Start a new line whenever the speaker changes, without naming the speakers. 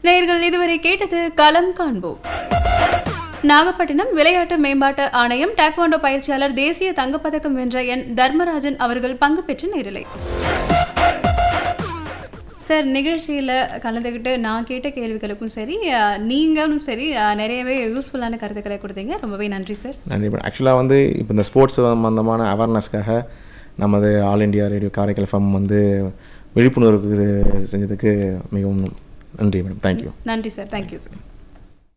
நேயர்கள் இதுவரை கேட்டது களம் காண்போம் நாகப்பட்டினம் விளையாட்டு மேம்பாட்டு ஆணையம் டாக்வாண்டோ பயிற்சியாளர் தேசிய தங்கப்பதக்கம் வென்ற என் தர்மராஜன் அவர்கள் பங்கு பெற்ற நேரிலை சார் நிகழ்ச்சியில் கலந்துக்கிட்டு நான் கேட்ட கேள்விகளுக்கும் சரி அஹ், நீங்களும் சரி அஹ், நிறையவே யூஸ்ஃபுல்லான கருத்துக்களை கொடுத்தீங்க ரொம்பவே நன்றி சார்
நன்றி மேடம் ஆக்சுவலாக வந்து இப்போ இந்த ஸ்போர்ட்ஸ் சம்பந்தமான அவேர்னஸ்க்காக நமது all India radio Karaikal FM வந்து விழிப்புணர்வு செஞ்சதுக்கு மிகவும் நன்றி மேடம் தேங்க்யூ
நன்றி சார் தேங்க்யூ சார்